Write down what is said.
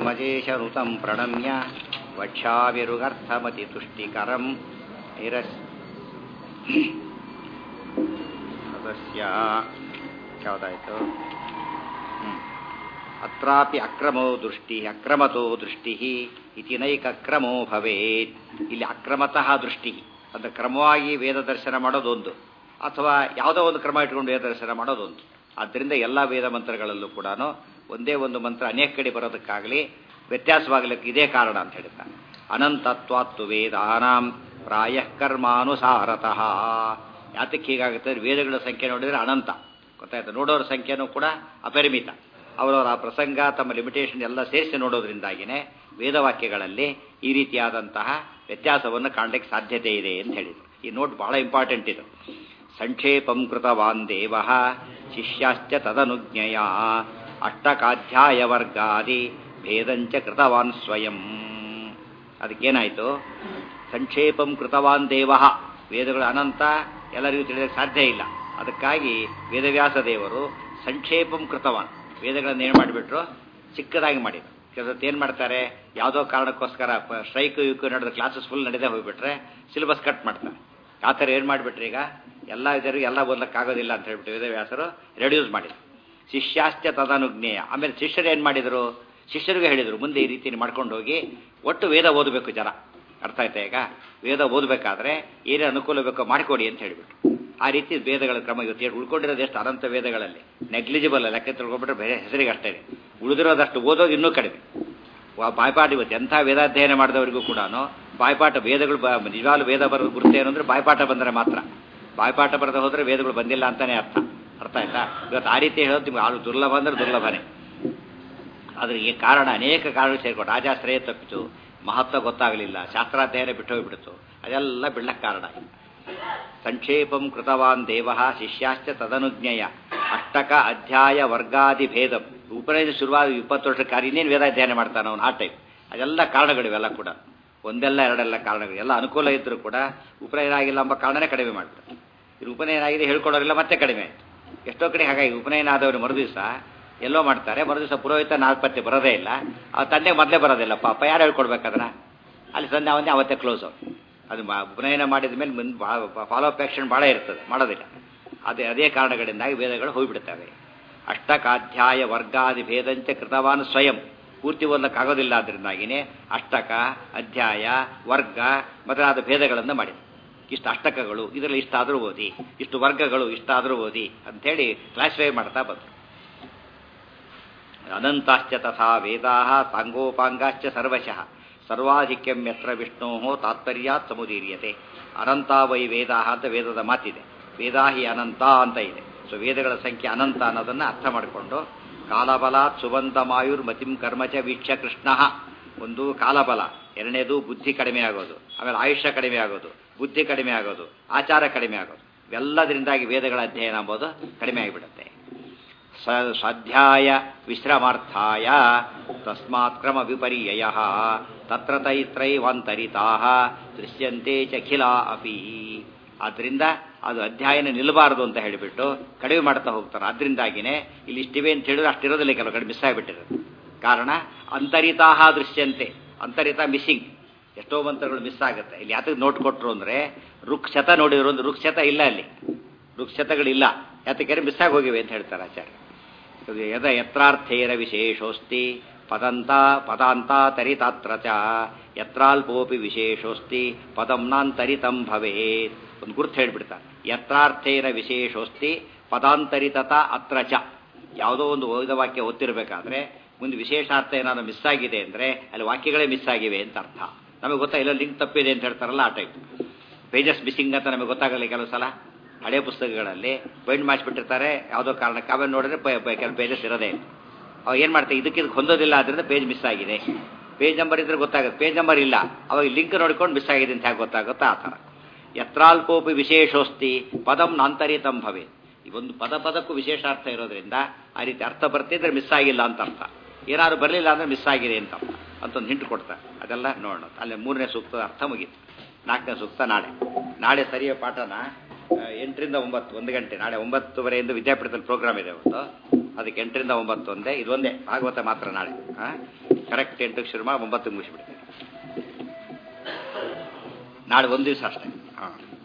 ಮಜೇಶನುತಂ ಪ್ರಣಮ್ಯ ವಕ್ಷಾವಿರುಗರ್ಥಮತಿ ತುಷ್ಟಿಕರಂ ನಿರಸ್ ಸದಸ್ಯ ಯಾವುದಾಯಿತು ಅತ್ರಾಪಿ ಅಕ್ರಮೋ ದೃಷ್ಟಿ ಅಕ್ರಮತೋ ದೃಷ್ಟಿ ಇತಿ ನೈಕಕ್ರಮೋ ಭವೇತ್ ಇಲ್ಲಿ ಅಕ್ರಮತಃ ದೃಷ್ಟಿ ಅಂದರೆ ಕ್ರಮವಾಗಿ ವೇದ ದರ್ಶನ ಮಾಡೋದೊಂದು ಅಥವಾ ಯಾವುದೋ ಒಂದು ಕ್ರಮ ಇಟ್ಕೊಂಡು ವೇದ ದರ್ಶನ ಮಾಡೋದೊಂದು ಆದ್ದರಿಂದ ಎಲ್ಲ ವೇದ ಮಂತ್ರಗಳಲ್ಲೂ ಕೂಡ ಒಂದೇ ಒಂದು ಮಂತ್ರ ಅನೇಕ ಕಡೆ ಬರೋದಕ್ಕಾಗಲಿ ವ್ಯತ್ಯಾಸವಾಗಲಿಕ್ಕೆ ಇದೇ ಕಾರಣ ಅಂತ ಹೇಳ್ತಾನೆ ಅನಂತತ್ವಾತ್ತು ವೇದಾನಾಂ ಪ್ರಾಯ ಕರ್ಮಾನುಸಾರತಃ ಯಾತಕ್ಕೆ ಹೀಗಾಗುತ್ತೆ ವೇದಗಳ ಸಂಖ್ಯೆ ನೋಡಿದರೆ ಅನಂತ ಗೊತ್ತಾಯ್ತು ನೋಡೋರ ಸಂಖ್ಯೆನೂ ಕೂಡ ಅಪರಿಮಿತ ಅವರವರ ಆ ಪ್ರಸಂಗ ತಮ್ಮ ಲಿಮಿಟೇಷನ್ ಎಲ್ಲ ಸೇರಿಸಿ ನೋಡೋದ್ರಿಂದಾಗಿನೇ ವೇದವಾಕ್ಯಗಳಲ್ಲಿ ಈ ರೀತಿಯಾದಂತಹ ವ್ಯತ್ಯಾಸವನ್ನು ಕಾಣಲಿಕ್ಕೆ ಸಾಧ್ಯತೆ ಇದೆ ಅಂತ ಹೇಳಿದರು ಈ ನೋಟ್ ಬಹಳ ಇಂಪಾರ್ಟೆಂಟ್ ಇದು ಸಂಕ್ಷೇಪಂ ಕೃತವಾನ್ ದೇವ ಶಿಷ್ಯಾಶ್ಚ ತದನುಜ್ಞೆಯ ಅಷ್ಟಕಾಧ್ಯಾಯ ವರ್ಗಾದಿ ಭೇದಂಚ ಕೃತವಾನ್ ಸ್ವಯಂ ಅದಕ್ಕೇನಾಯಿತು ಸಂಕ್ಷೇಪಂ ಕೃತವಾನ್ ದೇವ ವೇದಗಳು ಅನಂತ ಎಲ್ಲರಿಗೂ ತಿಳಿಯೋಕ್ಕೆ ಸಾಧ್ಯ ಇಲ್ಲ ಅದಕ್ಕಾಗಿ ವೇದವ್ಯಾಸ ದೇವರು ಸಂಕ್ಷೇಪಂ ಕೃತವಾನ್ ವೇದಗಳನ್ನು ಏನು ಮಾಡಿಬಿಟ್ರು ಚಿಕ್ಕದಾಗಿ ಮಾಡಿದ್ರು ಕೆಲವತ್ತು ಏನು ಮಾಡ್ತಾರೆ ಯಾವುದೋ ಕಾರಣಕ್ಕೋಸ್ಕರ ಸ್ಟ್ರೈಕ್ ಯುಕ್ ನಡೆದ ಕ್ಲಾಸಸ್ ಫುಲ್ ನಡೆದೇ ಹೋಗ್ಬಿಟ್ರೆ ಸಿಲೆಬಸ್ ಕಟ್ ಮಾಡ್ತಾರೆ ಆ ಥರ ಏನು ಮಾಡಿಬಿಟ್ರೆ ಈಗ ಎಲ್ಲ ಇದರಿಗೆ ಎಲ್ಲ ಓದಲಿಕ್ಕಾಗೋದಿಲ್ಲ ಅಂತ ಹೇಳ್ಬಿಟ್ಟು ವೇದವ್ಯಾಸರು ರೆಡ್ಯೂಸ್ ಮಾಡಿದ್ರು ಶಿಷ್ಯಾಶ್ಚ ತದನುಜ್ಞೇಯ ಆಮೇಲೆ ಶಿಷ್ಯರು ಏನು ಮಾಡಿದರು ಶಿಷ್ಯರಿಗೆ ಹೇಳಿದರು ಮುಂದೆ ಈ ರೀತಿ ಮಾಡ್ಕೊಂಡು ಹೋಗಿ ಒಟ್ಟು ವೇದ ಓದಬೇಕು ಜನ ಅರ್ಥ ಆಯ್ತಾ ಈಗ ವೇದ ಓದಬೇಕಾದ್ರೆ ಏನೇ ಅನುಕೂಲ ಬೇಕೋ ಮಾಡಿಕೊಡಿ ಅಂತ ಹೇಳಿಬಿಟ್ಟು ಆ ರೀತಿ ವೇದಗಳ ಕ್ರಮ ಇವತ್ತು ಹೇಳಿ ಉಳ್ಕೊಂಡಿರೋದು ಎಷ್ಟು ಅನಂತ ವೇದಗಳಲ್ಲಿ ನೆಗ್ಲಿಜಿಬಲ್ ಲೆಕ್ಕ ತಿಳ್ಕೊಂಡ್ಬಿಟ್ರೆ ಬೇರೆ ಹೆಸರಿಗೆ ಅಷ್ಟೇ ಉಳಿದಿರೋದಷ್ಟು ಓದೋದು ಇನ್ನೂ ಕಡಿಮೆ ಬಾಯ್ಪಾಠ ಇವತ್ತು ಎಂಥ ವೇದಾಧ್ಯಯನ ಮಾಡಿದವರಿಗೂ ಕೂಡ ಬಾಯ್ಪಾಠ ವೇದಗಳು ನಿಜವಾಗ್ಲೂ ವೇದ ಬರೋದು ಗುರುತು ಏನು ಅಂದರೆ ಬಾಯ್ಪಾಠ ಬಂದರೆ ಮಾತ್ರ ಬಾಯ್ಪಾಠ ಬರೆದ ಹೋದರೆ ವೇದಗಳು ಬಂದಿಲ್ಲ ಅಂತಾನೆ ಅರ್ಥ ಅರ್ಥ ಆಯ್ತಾ ಇವತ್ತು ಆ ರೀತಿ ಹೇಳೋದು ನಿಮ್ಗೆ ಆಳು ದುರ್ಲಭ ಅಂದ್ರೆ ದುರ್ಲಭನೇ ಆದರೆ ಈ ಕಾರಣ ಅನೇಕ ಕಾರಣ ಸೇರ್ಕೊಂಡು ರಾಜಾಶ್ರಯ ತಪ್ಪಿತು ಮಹತ್ವ ಗೊತ್ತಾಗಲಿಲ್ಲ ಶಾಸ್ತ್ರಾಧ್ಯಯನ ಬಿಟ್ಟು ಹೋಗ್ಬಿಡ್ತು ಅದೆಲ್ಲ ಬಿಡ್ಲಕ್ಕೆ ಕಾರಣ ಸಂಕ್ಷೇಪಂ ಕೃತವಾನ್ ದೇವ ಶಿಷ್ಯಾಶ್ಚ ತದನುಜ್ಞೆಯ ಅಷ್ಟಕ ಅಧ್ಯಾಯ ವರ್ಗಾದಿ ಭೇದ ಉಪನಯನ ಶುರುವಾದ ಇಪ್ಪತ್ತು ವರ್ಷಕ್ಕಾಗಿ ಇನ್ನೇನು ವೇದಾಧ್ಯಯನ ಮಾಡ್ತಾನೆ ಅವನು ಆ ಟೈಪ್ ಅದೆಲ್ಲ ಕಾರಣಗಳಿವೆಲ್ಲ ಕೂಡ ಒಂದೆಲ್ಲ ಎರಡೆಲ್ಲ ಕಾರಣಗಳು ಎಲ್ಲ ಅನುಕೂಲ ಇದ್ದರೂ ಕೂಡ ಉಪನಯನ ಆಗಿಲ್ಲ ಎಂಬ ಕಾರಣನೇ ಕಡಿಮೆ ಮಾಡ್ತಾರೆ ಇದು ಉಪನಯನ ಆಗಿದೆ ಹೇಳ್ಕೊಡೋರಿಲ್ಲ ಮತ್ತೆ ಕಡಿಮೆ ಆಯಿತು ಎಷ್ಟೋ ಕಡೆ ಹಾಗಾಗಿ ಉಪನಯನ ಆದವರು ಮರುದಿವಸ ಎಲ್ಲೋ ಮಾಡ್ತಾರೆ ಮರುದಿವಸ ಪುರೋಹಿತ ನಾಲ್ಪತ್ತೆ ಬರೋದೇ ಇಲ್ಲ ಆ ತಂದೆ ಮೊದಲೇ ಬರೋದಿಲ್ಲ ಪಾಪ ಯಾರು ಹೇಳ್ಕೊಡ್ಬೇಕದನ್ನ ಅಲ್ಲಿ ಸಂಧ್ಯಾ ಅವನ್ನೇ ಅವತ್ತೇ ಕ್ಲೋಸ್ ಅವ್ರು ಅದು ಉಪನಯನ ಮಾಡಿದ ಮೇಲೆ ಮುಂದೆ ಫಾಲೋ ಅಪ್ ಆಕ್ಷನ್ ಭಾಳ ಇರ್ತದೆ ಮಾಡೋದಿಲ್ಲ ಅದೇ ಅದೇ ಕಾರಣಗಳಿಂದಾಗಿ ವೇದಗಳು ಹೋಗಿಬಿಡ್ತವೆ ಅಷ್ಟಕಾಧ್ಯಾಯ ವರ್ಗಾದಿ ಭೇದಂಚ ಕೃತವಾನ್ ಸ್ವಯಂ ಪೂರ್ತಿ ಓದಲಿಕ್ಕಾಗೋದಿಲ್ಲ ಅದರಿಂದಾಗಿನೇ ಅಷ್ಟಕ ಅಧ್ಯಾಯ ವರ್ಗ ಮೊದಲಾದ ಭೇದಗಳನ್ನು ಮಾಡಿದೆ ಇಷ್ಟು ಅಷ್ಟಕಗಳು ಇದರಲ್ಲಿ ಇಷ್ಟಾದರೂ ಓದಿ ಇಷ್ಟು ವರ್ಗಗಳು ಇಷ್ಟಾದರೂ ಓದಿ ಅಂಥೇಳಿ ಕ್ಲಾಸಿಫೈ ಮಾಡ್ತಾ ಬಂದರು ಅನಂತಾಶ್ಚ ತಥಾ ವೇದಾ ಸಾಂಗೋಪಾಂಗಾಶ್ಚ ಸರ್ವಶಃ ಸರ್ವಾಧಿಕ್ಯಂ ಯತ್ರ ವಿಷ್ಣೋ ತಾತ್ಪರ್ಯಾತ್ ಸಮುದೀರ್ಯತೆ ಅನಂತ ವೈ ವೇದ ಅಂತ ವೇದದ ಮಾತಿದೆ ವೇದಾ ಹಿ ಅನಂತ ಅಂತ ಇದೆ ಸೊ ವೇದಗಳ ಸಂಖ್ಯೆ ಅನಂತ ಅನ್ನೋದನ್ನು ಅರ್ಥ ಮಾಡಿಕೊಂಡು ಕಾಲಬಲಾತ್ ಸುಬಂಧಮಾಯುರ್ ಮತಿಂ ಕರ್ಮಚ ವೀಕ್ಷ ಕೃಷ್ಣ ಒಂದು ಕಾಲಬಲ ಎರಡನೇದು ಬುದ್ಧಿ ಕಡಿಮೆ ಆಗೋದು ಆಮೇಲೆ ಆಯುಷ್ಯ ಕಡಿಮೆ ಆಗೋದು ಬುದ್ಧಿ ಕಡಿಮೆ ಆಗೋದು ಆಚಾರ ಕಡಿಮೆ ಆಗೋದು ಇವೆಲ್ಲದರಿಂದಾಗಿ ವೇದಗಳ ಅಧ್ಯಯನ ಎಂಬುದು ಕಡಿಮೆ ಆಗಿಬಿಡುತ್ತೆ ಸ್ವಾಧ್ಯಾಯ ವಿಶ್ರಮಾರ್ಥಾಯ ತಸ್ಮಾತ್ ಕ್ರಮ ವಿಪರ್ಯಯ ತತ್ರ ತೈತ್ರೈವಂತರಿತಾ ದೃಶ್ಯಂತೆ ಚಖಿಲ ಅಪಿ ಆದ್ದರಿಂದ ಅದು ಅಧ್ಯಯನ ನಿಲ್ಲಬಾರದು ಅಂತ ಹೇಳಿಬಿಟ್ಟು ಕಡಿಮೆ ಮಾಡ್ತಾ ಹೋಗ್ತಾರೆ ಅದರಿಂದಾಗಿನೇ ಇಲ್ಲಿ ಇಷ್ಟಿವೆ ಅಂತ ಹೇಳಿದ್ರೆ ಅಷ್ಟಿರೋದಿಲ್ಲ ಕೆಲವು ಕಡೆ ಮಿಸ್ ಆಗಿಬಿಟ್ಟಿರೋದು ಕಾರಣ ಅಂತರಿತಾಹ ದೃಶ್ಯಂತೆ ಅಂತರಿತ ಮಿಸ್ಸಿಂಗ್ ಎಷ್ಟೋ ಮಂತ್ರಗಳು ಮಿಸ್ ಆಗುತ್ತೆ ಇಲ್ಲಿ ಯಾತಕ್ಕೆ ನೋಟ್ ಕೊಟ್ಟರು ಅಂದರೆ ರುಕ್ಷತ ನೋಡಿದ್ರು ಒಂದು ರುಕ್ಷತ ಇಲ್ಲ ಅಲ್ಲಿ ರುಕ್ಷತಗಳಿಲ್ಲ ಯಾತಕ್ಕೆ ಮಿಸ್ ಆಗಿ ಹೋಗಿವೆ ಅಂತ ಹೇಳ್ತಾರೆ ಆಚಾರ್ಯ ಯದ ಯತ್ರಾರ್ಥೇನ ವಿಶೇಷೋಸ್ತಿ ಪದಂತ ಪದಾಂತಾತರಿತಾತ್ರ ಚ ಯತ್ರಾಲ್ಪೋಪಿ ವಿಶೇಷೋಸ್ತಿ ಪದಂ ನಾಂತರಿತಂ ಭವೇತ್ ಒಂದು ಗುರುತು ಹೇಳ್ಬಿಡ್ತಾರೆ ಯತ್ರಾರ್ಥೇನ ವಿಶೇಷೋಸ್ತಿ ಪದಾಂತರಿತತ ಅತ್ರ ಚ ಯಾವುದೋ ಒಂದು ಓದ ವಾಕ್ಯ ಓದ್ತಿರ್ಬೇಕಾದ್ರೆ ಮುಂದೆ ವಿಶೇಷಾರ್ಥ ಏನಾದ್ರು ಮಿಸ್ ಆಗಿದೆ ಅಂದರೆ ಅಲ್ಲಿ ವಾಕ್ಯಗಳೇ ಮಿಸ್ ಆಗಿವೆ ಅಂತ ಅರ್ಥ ನಮಗೆ ಗೊತ್ತಾ ಇಲ್ಲ ಲಿಂಕ್ ತಪ್ಪಿದೆ ಅಂತ ಹೇಳ್ತಾರಲ್ಲ ಆ ಟೈಪ್ ಪೇಜಸ್ ಮಿಸ್ಸಿಂಗ್ ಅಂತ ನಮಗೆ ಗೊತ್ತಾಗಲ್ಲ ಕೆಲವು ಸಲ ಹಳೆ ಪುಸ್ತಕಗಳಲ್ಲಿ ಬೈಂಡ್ ಮಾಡಿಸ್ಬಿಟ್ಟಿರ್ತಾರೆ ಯಾವುದೋ ಕಾರಣಕ್ಕೆ ಆಮೇಲೆ ನೋಡಿದ್ರೆ ಕೆಲವು ಪೇಜಸ್ ಇರೋದೇ ಅವಾಗ ಏನು ಮಾಡ್ತಾರೆ ಇದಕ್ಕೆ ಇದಕ್ಕೆ ಹೊಂದೋದಿಲ್ಲ ಅದರಿಂದ ಪೇಜ್ ಮಿಸ್ ಆಗಿದೆ ಪೇಜ್ ನಂಬರ್ ಇದ್ರೆ ಗೊತ್ತಾಗುತ್ತೆ ಪೇಜ್ ನಂಬರ್ ಇಲ್ಲ ಅವಾಗ ಲಿಂಕ್ ನೋಡ್ಕೊಂಡು ಮಿಸ್ ಆಗಿದೆ ಅಂತ ಹೇಗೆ ಗೊತ್ತಾಗುತ್ತಾ ಆ ಥರ ಯತ್ರಾಲ್ಪೋಪಿ ವಿಶೇಷೋಸ್ತಿ ಪದಂ ನಾಂತರಿತಂ ಭವೆ ಈ ಒಂದು ಪದ ಪದಕ್ಕೂ ವಿಶೇಷಾರ್ಥ ಇರೋದ್ರಿಂದ ಆ ರೀತಿ ಅರ್ಥ ಬರ್ತಿದ್ರೆ ಮಿಸ್ ಆಗಿಲ್ಲ ಅಂತ ಅರ್ಥ ಏನಾದ್ರು ಬರಲಿಲ್ಲ ಅಂದ್ರೆ ಮಿಸ್ ಆಗಿದೆ ಅಂತ ಅರ್ಥ ಅಂತ ಒಂದು ಹಿಂಟು ಕೊಡ್ತಾರೆ ಅದೆಲ್ಲ ನೋಡೋಣ ಅಲ್ಲಿ ಮೂರನೇ ಸೂಕ್ತದ ಅರ್ಥ ಮುಗೀತು ನಾಲ್ಕನೇ ಸೂಕ್ತ ನಾಳೆ ನಾಳೆ ಸರಿಯ ಪಾಠನ ಎಂಟರಿಂದ ಒಂಬತ್ತು ಒಂದು ಗಂಟೆ ನಾಳೆ ಒಂಬತ್ತುವರೆಯಿಂದ ವಿದ್ಯಾಪೀಠದಲ್ಲಿ ಪ್ರೋಗ್ರಾಮ್ ಇದೆ ಇವತ್ತು ಅದಕ್ಕೆ ಎಂಟರಿಂದ ಒಂಬತ್ತು ಒಂದೇ ಇದೊಂದೇ ಭಾಗವತ ಮಾತ್ರ ನಾಳೆ ಕರೆಕ್ಟ್ ಎಂಟಕ್ಕೆ ಶುರು ಮಾಡಿ ಒಂಬತ್ತು ಮುಗಿಸ್ಬಿಡ್ತೇನೆ ನಾಳೆ ಒಂದು ದಿವಸ ಅಷ್ಟೇ ಹಾಂ